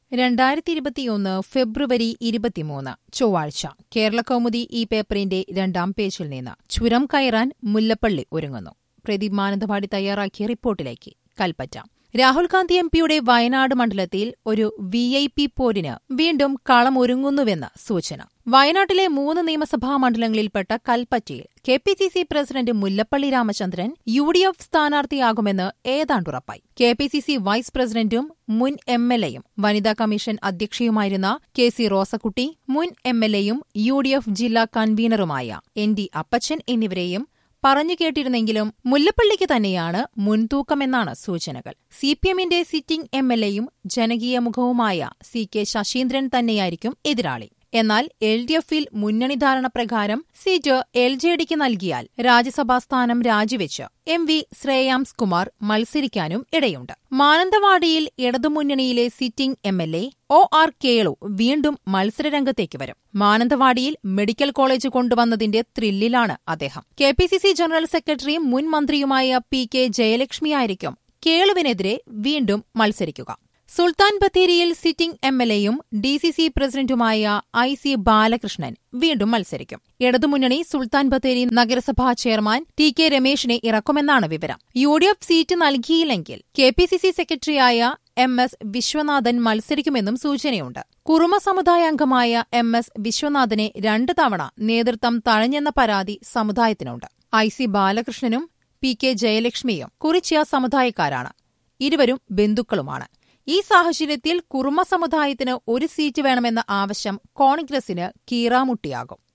രണ്ടായിരത്തി ഇരുപത്തിയൊന്ന് ഫെബ്രുവരി ഇരുപത്തിമൂന്ന് ചൊവ്വാഴ്ച കേരളകൗമുദി ഈ പേപ്പറിന്റെ രണ്ടാം പേജിൽ നിന്ന് ചുരം കയറാൻ മുല്ലപ്പള്ളി ഒരുങ്ങുന്നു പ്രദീപ് മാനന്തവാടി തയ്യാറാക്കിയ റിപ്പോർട്ടിലേക്ക് കൽപ്പറ്റ രാഹുൽ ഗാന്ധി എം പിയുടെ വയനാട് മണ്ഡലത്തിൽ ഒരു വി ഐ പി പോരിന് വീണ്ടും കളമൊരുങ്ങുന്നുവെന്ന് സൂചന വയനാട്ടിലെ മൂന്ന് നിയമസഭാ മണ്ഡലങ്ങളിൽപ്പെട്ട കൽപ്പറ്റയിൽ K P C C president Mullappally Ramachandran U D F സ്ഥാനാർത്ഥിയാകുമെന്ന് ഏതാണ്ടുറപ്പായി K P C C vice പ്രസിഡന്റും മുൻ എം എൽ എയും വനിതാ കമ്മീഷൻ അധ്യക്ഷയുമായിരുന്ന കെ സി റോസക്കുട്ടി മുൻ എം എൽ എയും യു ഡി എഫ് ജില്ലാ കൺവീനറുമായ എൻ ഡി അപ്പച്ചൻ എന്നിവരെയും പറഞ്ഞു കേട്ടിരുന്നെങ്കിലും മുല്ലപ്പള്ളിക്ക് തന്നെയാണ് മുൻതൂക്കമെന്നാണ് സൂചനകൾ സി പി എമ്മിന്റെ സിറ്റിംഗ് എം എൽ എയും ജനകീയ മുഖവുമായ സി കെ ശശീന്ദ്രൻ തന്നെയായിരിക്കും എതിരാളി എന്നാൽ എൽ ഡി എഫിൽ മുന്നണി ധാരണ പ്രകാരം സീറ്റ് എൽ ജെ ഡിക്ക് നൽകിയാൽ രാജ്യസഭാ സ്ഥാനം രാജിവെച്ച് എം വി ശ്രേയാംസ് കുമാർ മത്സരിക്കാനും ഇടയുണ്ട് മാനന്തവാടിയിൽ ഇടതുമുന്നണിയിലെ sitting M L A O R Kelu വീണ്ടും മത്സരരംഗത്തേക്ക് വരും മാനന്തവാടിയിൽ മെഡിക്കൽ കോളേജ് കൊണ്ടുവന്നതിന്റെ ത്രില്ലിലാണ് അദ്ദേഹം K P C C general സെക്രട്ടറിയും മുൻ മന്ത്രിയുമായ പി കെ ജയലക്ഷ്മിയായിരിക്കും കേളുവിനെതിരെ വീണ്ടും മത്സരിക്കുക സുൽത്താൻ ബത്തേരിയിൽ സിറ്റിംഗ് എം എൽ എയും ഡി സി സി പ്രസിഡന്റുമായ ഐ സി ബാലകൃഷ്ണൻ വീണ്ടും മത്സരിക്കും ഇടതുമുന്നണി സുൽത്താൻ ബത്തേരി നഗരസഭാ ചെയർമാൻ ടി കെ രമേശിനെ ഇറക്കുമെന്നാണ് വിവരം യു ഡി എഫ് സീറ്റ് നൽകിയില്ലെങ്കിൽ കെ പി സി സി സെക്രട്ടറിയായ എം എസ് വിശ്വനാഥൻ മത്സരിക്കുമെന്നും സൂചനയുണ്ട് കുറുമ സമുദായ അംഗമായ എം എസ് വിശ്വനാഥനെ രണ്ട് തവണ നേതൃത്വം തഴഞ്ഞെന്ന പരാതി സമുദായത്തിനുണ്ട് ഐ സി ബാലകൃഷ്ണനും പി കെ ജയലക്ഷ്മിയും കുറിച്യ സമുദായക്കാരാണ് ഇരുവരും ബന്ധുക്കളുമാണ് ഈ സാഹചര്യത്തിൽ കുറുമ സമുദായത്തിന് ഒരു സീറ്റ് വേണമെന്ന ആവശ്യം കോൺഗ്രസിന് കീറാമുട്ടിയാകും